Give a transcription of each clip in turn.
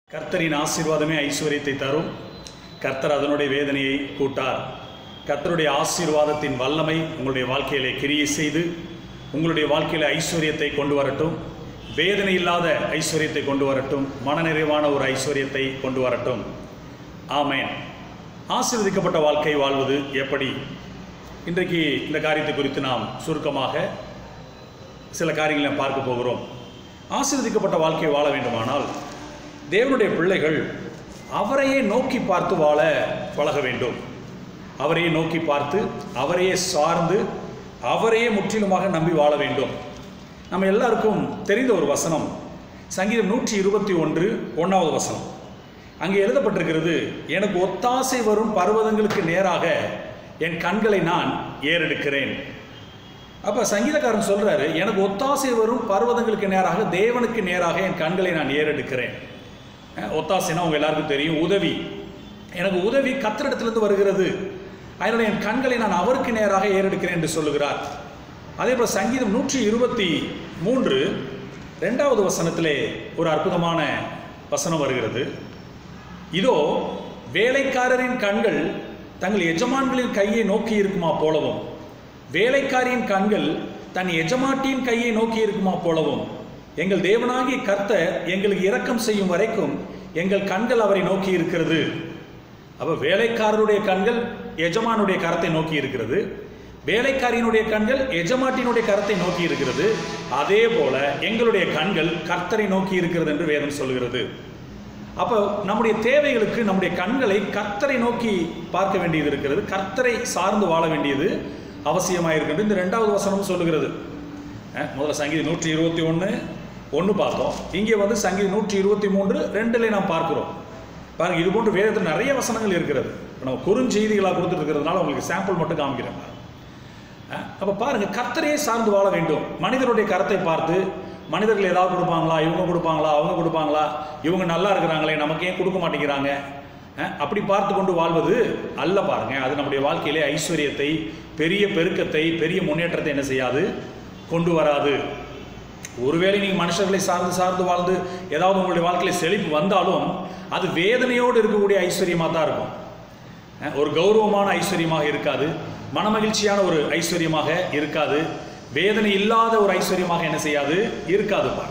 கர்த்தரின் ஆசீர்வாதமே ஐஸ்வர்யத்தை தரும் கர்த்தர் அதனுடைய வேதனையை கூட்டார் கர்த்தருடைய ஆசீர்வாதத்தின் வல்லமை உங்களுடைய வாழ்க்கையிலே கிரியை செய்து உங்களுடைய வாழ்க்கையில ஐஸ்வர்யத்தை கொண்டு வரட்டும் வேதனை இல்லாத ஐஸ்வர்யத்தை கொண்டு வரட்டும் மனநிறைவான ஒரு ஐஸ்வர்யத்தை கொண்டு வரட்டும் ஆமென் ஆசீர்வதிக்கப்பட்ட வாழ்க்கை வாழ்வது எப்படி இன்றைக்கு இந்த காரியத்தை குறித்து நாம் சுருக்கமாக சில காரியங்களை பார்க்க போகிறோம் ஆசீர்வதிக்கப்பட்ட வாழ்க்கை வாழ வேண்டுமானால் தேவனுடைய பிள்ளைகள் அவரையே நோக்கி பார்த்து வாழ பழக வேண்டும் அவரையே நோக்கி பார்த்து அவரையே சார்ந்து அவரையே முற்றிலுமாக நம்பி வாழ வேண்டும் நம்ம எல்லாருக்கும் தெரிந்த ஒரு வசனம் சங்கீதம் நூற்றி இருபத்தி ஒன்று ஒன்றாவது வசனம் அங்கே எழுதப்பட்டிருக்கிறது எனக்கு ஒத்தாசை வரும் பர்வதங்களுக்கு நேராக என் கண்களை நான் ஏறெடுக்கிறேன் அப்போ சங்கீதக்காரன் சொல்றாரு எனக்கு ஒத்தாசை வரும் பர்வதங்களுக்கு நேராக தேவனுக்கு நேராக என் கண்களை நான் ஏறெடுக்கிறேன் அஹ் ஒத்தாசைனா உங்க எல்லாருக்கும் தெரியும் உதவி எனக்கு உதவி கத்திரிடத்திலிருந்து வருகிறது அதனால என் கண்களை நான் அவருக்கு நேராக ஏறெடுக்கிறேன் என்று சொல்லுகிறார் அதே போல் சங்கீதம் நூற்றி இருபத்தி மூன்று ரெண்டாவது வசனத்திலே ஒரு அற்புதமான வசனம் வருகிறது இதோ வேலைக்காரரின் கண்கள் தங்கள் எஜமான்களின் கையை நோக்கி இருக்குமா போலவும் வேலைக்காரியின் கண்கள் தன் எஜமாட்டியின் கையை நோக்கி இருக்குமா போலவும் எங்கள் தேவனாகிய கர்த்தர் எங்களுக்கு இரக்கம் செய்யும் வரைக்கும் எங்கள் கண்கள் அவரை நோக்கி இருக்கிறது அப்ப வேலைக்காரருடைய கண்கள் எஜமானுடைய கரத்தை நோக்கி இருக்கிறது வேலைக்காரியினுடைய கண்கள் எஜமாட்டினுடைய கரத்தை நோக்கி இருக்கிறது அதே போல எங்களுடைய கண்கள் கர்த்தரை நோக்கி இருக்கிறது என்று வேதம் சொல்கிறது அப்போ நம்முடைய தேவைகளுக்கு நம்முடைய கண்களை கர்த்தரை நோக்கி பார்க்க வேண்டியது இருக்கிறது கர்த்தரை சார்ந்து வாழ வேண்டியது அவசியமாக இருக்கின்றது இந்த ரெண்டாவது வசனமும் சொல்லுகிறது அஹ், முதல்ல சங்கீதம் நூற்றி இருபத்தி ஒன்று ஒன்று பார்த்தோம் இங்கே வந்து சங்கீதம் நூற்றி இருபத்தி மூன்று ரெண்டுல நாம் பார்க்கிறோம் பாருங்க இது போன்று வேதத்தில் நிறைய வசனங்கள் இருக்கிறது இப்ப நம்ம குறுஞ்செய்திகளாக கொடுத்துட்டு இருக்கிறதுனால உங்களுக்கு சாம்பிள் மட்டும் காமிக்கிறேன் பாருங்க. அஹ், அப்ப பாருங்க கர்த்தரையே சார்ந்து வாழ வேண்டும் மனிதருடைய கரத்தை பார்த்து மனிதர்கள் ஏதாவது கொடுப்பாங்களா இவங்க கொடுப்பாங்களா அவங்க கொடுப்பாங்களா இவங்க நல்லா இருக்கிறாங்களே நமக்கு ஏன் கொடுக்க மாட்டேங்கிறாங்க அஹ், அப்படி பார்த்து கொண்டு வாழ்வது அல்ல பாருங்க அது நம்முடைய வாழ்க்கையிலே ஐஸ்வர்யத்தை பெரிய பெருக்கத்தை பெரிய முன்னேற்றத்தை என்ன செய்யாது கொண்டு வராது ஒருவேளை நீங்கள் மனுஷர்களை சார்ந்து சார்ந்து வாழ்ந்து ஏதாவது உங்களுடைய வாழ்க்கையில் செழிப்பு வந்தாலும் அது வேதனையோடு இருக்கக்கூடிய ஐஸ்வர்யமாக தான் இருக்கும் அஹ், ஒரு கௌரவமான ஐஸ்வர்யமாக இருக்காது மனமகிழ்ச்சியான ஒரு ஐஸ்வர்யமாக இருக்காது வேதனை இல்லாத ஒரு ஐஸ்வர்யமாக என்ன செய்யாது இருக்காது பார்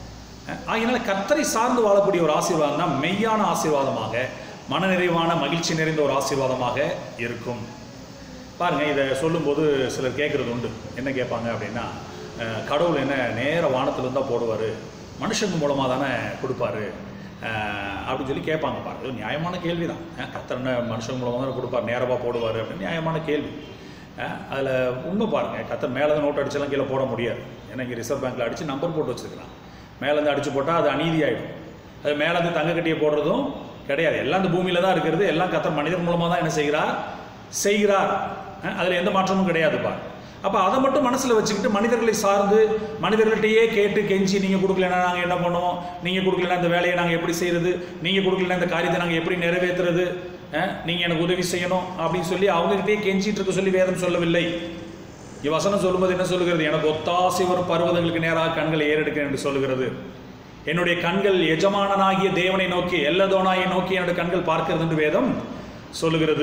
ஆகினால கர்த்தரை சார்ந்து வாழக்கூடிய ஒரு ஆசீர்வாதம் தான் மெய்யான ஆசீர்வாதமாக மனநிறைவான மகிழ்ச்சி நிறைந்த ஒரு ஆசீர்வாதமாக இருக்கும் பாருங்க இதை சொல்லும்போது சிலர் கேட்குறது உண்டு என்ன கேட்பாங்க அப்படின்னா அஹ், கடவுள் என்ன நேர வானத்திலிருந்து தான் போடுவார் மனுஷங்க மூலமாக தானே கொடுப்பாரு அஹ், அப்படின்னு சொல்லி கேட்பாங்க பாருங்க இது நியாயமான கேள்வி தான் கத்தர் என்ன மனுஷங்க மூலமாக தானே கொடுப்பார் நேரமாக போடுவார் அப்படின்னு நியாயமான கேள்வி அதில் உண்மை பாருங்கள் கத்தர் மேலே தான் நோட் அடிச்செல்லாம் கீழே போட முடியாது ஏன்னா இங்கே ரிசர்வ் பேங்க்கில் அடித்து நம்பர் போட்டு வச்சுருக்கலாம் மேலேருந்து அடித்து போட்டால் அது அநீதி ஆகிடும் அது மேலேருந்து தங்க கட்டியை போடுறதும் கிடையாது எல்லாம் இந்த பூமியில் தான் இருக்கிறது எல்லாம் கத்தர் மனிதர் மூலமாக தான் என்ன செய்கிறார் செய்கிறார் அதில் எந்த மாற்றமும் கிடையாதுப்பா அப்போ அதை மட்டும் மனசில் வச்சுக்கிட்டு மனிதர்களை சார்ந்து மனிதர்கள்ட்டையே கேட்டு கெஞ்சி நீங்கள் கொடுக்கலனா நாங்கள் என்ன பண்ணுவோம் நீங்கள் கொடுக்கலனா இந்த வேலையை நாங்கள் எப்படி செய்கிறது நீங்கள் கொடுக்கலனா இந்த காரியத்தை நாங்கள் எப்படி நிறைவேற்றுறது நீங்கள் எனக்கு உதவி செய்யணும் அப்படின்னு சொல்லி அவங்ககிட்டயே கெஞ்சிட்டு இருக்க சொல்லி வேதம் சொல்லவில்லை இவ்வசனம் சொல்லும்போது என்ன சொல்லுகிறது எனக்கு ஒத்தாசை வரும் பர்வதங்களுக்கு நேராக கண்களை ஏறெடுக்கிறேன் என்று சொல்லுகிறது என்னுடைய கண்கள் எஜமானனாகிய தேவனை நோக்கி எல்லதோனாயை நோக்கி என்னுடைய கண்கள் பார்க்கிறது என்று வேதம் சொல்லுகிறது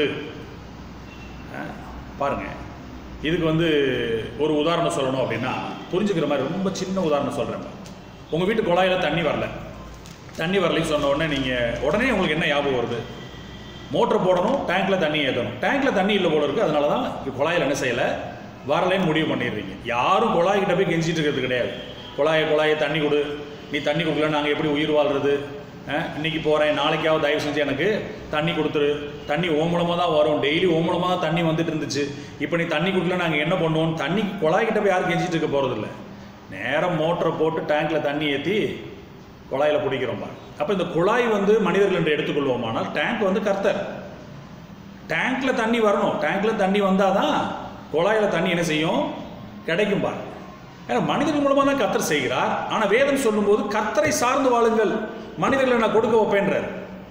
அஹ், பாருங்க இதுக்கு வந்து ஒரு உதாரணம் சொல்லணும் அப்படின்னா புரிஞ்சுக்கிற மாதிரி ரொம்ப சின்ன உதாரணம் சொல்கிறேன் உங்கள் வீட்டு குழாயில் தண்ணி வரல தண்ணி வரலைன்னு சொன்ன உடனே நீங்கள் உடனே உங்களுக்கு என்ன ஞாபகம் வருது மோட்டர் போடணும் டேங்க்கில் தண்ணி ஏற்றணும் டேங்க்கில் தண்ணி இல்லை போல இருக்குது அதனால தான் குழாயில் என்ன செய்யலை வரலைன்னு முடிவு பண்ணிடுறீங்க யாரும் குழாய்கிட்ட போய் கெஞ்சிட்டு இருக்கிறது கிடையாது குழாயை குழாயை தண்ணி கொடு நீ தண்ணி கொடுக்கல நாங்கள் எப்படி உயிர் வாழ்றது அஹ், இன்னைக்கு போகிறேன் நாளைக்காவது தயவு செஞ்சு எனக்கு தண்ணி கொடுத்துரு தண்ணி ஓ மூலமாக தான் வரும் டெய்லி ஓ மூலமாக தான் தண்ணி வந்துட்டு இருந்துச்சு இப்போ நீ தண்ணி கொடுக்கல நாங்கள் என்ன பண்ணுவோம் தண்ணி குழாய்கிட்ட போய் யாரும் கெஞ்சிட்டு இருக்க போகிறதில்ல நேரம் மோட்டரை போட்டு டேங்க்கில் தண்ணி ஏற்றி குழாயில் பிடிக்கிறோம் அப்போ இந்த குழாய் வந்து மனிதர்கள் என்று எடுத்துக்கொள்வோமானால் டேங்க் வந்து கர்த்தர் டேங்க்ல தண்ணி வரணும் டேங்க்ல தண்ணி வந்தால் தான் குழாயில் தண்ணி என்ன செய்யும் கிடைக்கும் பாரு ஏன்னா மனிதர்கள் மூலமாக தான் கர்த்தர் செய்கிறார் ஆனால் வேதம் சொல்லும்போது கர்த்தரை சார்ந்து வாழுங்கள் மனிதர்களை நான் கொடுக்க வைப்பேன்றார்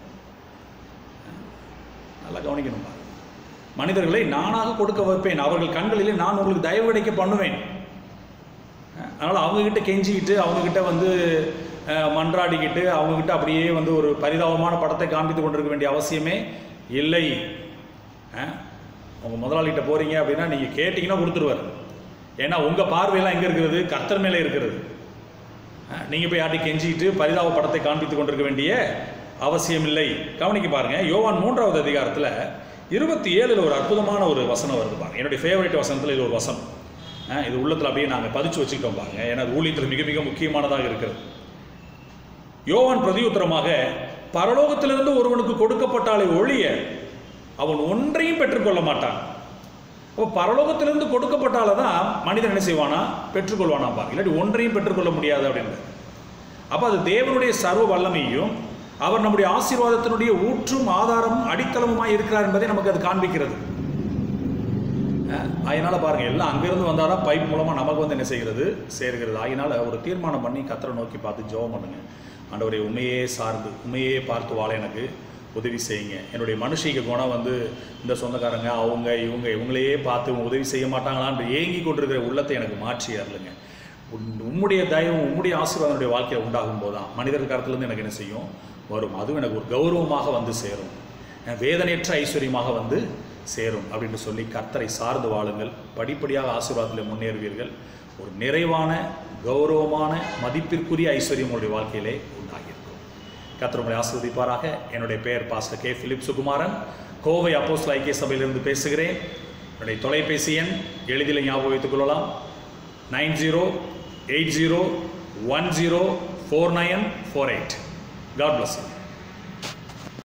நல்லா கவனிக்கணும் பாரு மனிதர்களை நானாக கொடுக்க வைப்பேன் அவர்கள் கண்களிலே நான் உங்களுக்கு தயவு கிடைக்க பண்ணுவேன் அதனால் அவங்கக்கிட்ட கெஞ்சிக்கிட்டு அவங்கக்கிட்ட வந்து அஹ், மன்றாடிக்கிட்டு அவங்கக்கிட்ட அப்படியே வந்து ஒரு பரிதாபமான படத்தை காண்பித்து கொண்டிருக்க வேண்டிய அவசியமே இல்லை அஹ், உங்கள் முதலாளிகிட்ட போகிறீங்க அப்படின்னா நீங்கள் கேட்டிங்கன்னா கொடுத்துருவார் ஏன்னா உங்கள் பார்வையெல்லாம் எங்கே இருக்கிறது கர்த்தர் மேலே இருக்கிறது நீங்கள் போய் யார்ட்டி கெஞ்சிக்கிட்டு பரிதாப படத்தை காண்பித்து கொண்டிருக்க வேண்டிய அவசியம் இல்லை கவனிக்க பாருங்க யோவான் மூன்றாவது அதிகாரத்தில் இருபத்தி ஏழில் ஒரு அற்புதமான ஒரு வசனம் வருது பாருங்க என்னுடைய ஃபேவரட் வசனத்தில் இது ஒரு வசனம் அஹ், இது உள்ளத்தில் அப்படியே நாங்கள் பதிச்சு வச்சுக்கிட்டோம் பாருங்க ஏன்னா அது ஊழியத்தில் மிக மிக முக்கியமானதாக இருக்கிறது யோவான் பிரதியுத்தரமாக பரலோகத்திலிருந்து ஒருவனுக்கு கொடுக்கப்பட்டாலே ஒழிய அவன் ஒன்றையும் பெற்றுக்கொள்ள மாட்டான் அப்போ பரலோகத்திலிருந்து கொடுக்கப்பட்டால தான் மனிதன் என்ன செய்வானா பெற்றுக்கொள்வானா பாருங்க இல்லாட்டி ஒன்றையும் பெற்றுக்கொள்ள முடியாது அப்படின்றது அப்போ அது தேவனுடைய சர்வ வல்லமையும் அவர் நம்முடைய ஆசீர்வாதத்தினுடைய ஊற்றும் ஆதாரமும் அடித்தளமுமாய் இருக்கிறார் என்பதை நமக்கு அது காண்பிக்கிறது அஹ், அதனால பாருங்க எல்லாம் அங்கிருந்து வந்தாதான் பைப் மூலமா நமக்கு வந்து என்ன செய்கிறது சேர்கிறது அதனால ஒரு தீர்மானம் பண்ணி கத்தரை நோக்கி பார்த்து ஜெபம் பண்ணுங்க ஆண்டவரை உண்மையே சார்ந்து உண்மையே பார்த்து வாழ எனக்கு உதவி செய்யுங்க என்னுடைய மனுஷிக குணம் வந்து இந்த சொந்தக்காரங்க அவங்க இவங்க இவங்களையே பார்த்து இவங்க உதவி செய்ய மாட்டாங்களான்னு ஏங்கி கொண்டிருக்கிற உள்ளத்தை எனக்கு மாற்றி அருளுங்க உன்- உம்முடைய தயவும் உம்முடைய ஆசீர்வாதம் என்னுடைய வாழ்க்கையில் உண்டாகும் போதுதான் மனிதர் கருத்துலேருந்து எனக்கு என்ன செய்யும் வரும் அதுவும் எனக்கு ஒரு கௌரவமாக வந்து சேரும் அஹ் வேதனையற்ற ஐஸ்வர்யமாக வந்து சேரும் அப்படின்னு சொல்லி கர்த்தரை சார்ந்து வாழுங்கள் படிப்படியாக ஆசீர்வாதத்தில் முன்னேறுவீர்கள் ஒரு நிறைவான கௌரவமான மதிப்பிற்குரிய ஐஸ்வர்யம் உங்களுடைய வாழ்க்கையிலே உண்டாகியிருக்கும் கர்த்தர் உங்களை ஆசீர்வதிப்பாராக என்னுடைய பெயர் pastor K Philip Sukumaran Kovai அப்போஸ்தல ஐக்கிய சபையிலிருந்து பேசுகிறேன் என்னுடைய தொலைபேசி எண் எளிதில் ஞாபகம் வைத்துக் கொள்ளலாம் nine zero eight zero one zero four nine four eight God bless you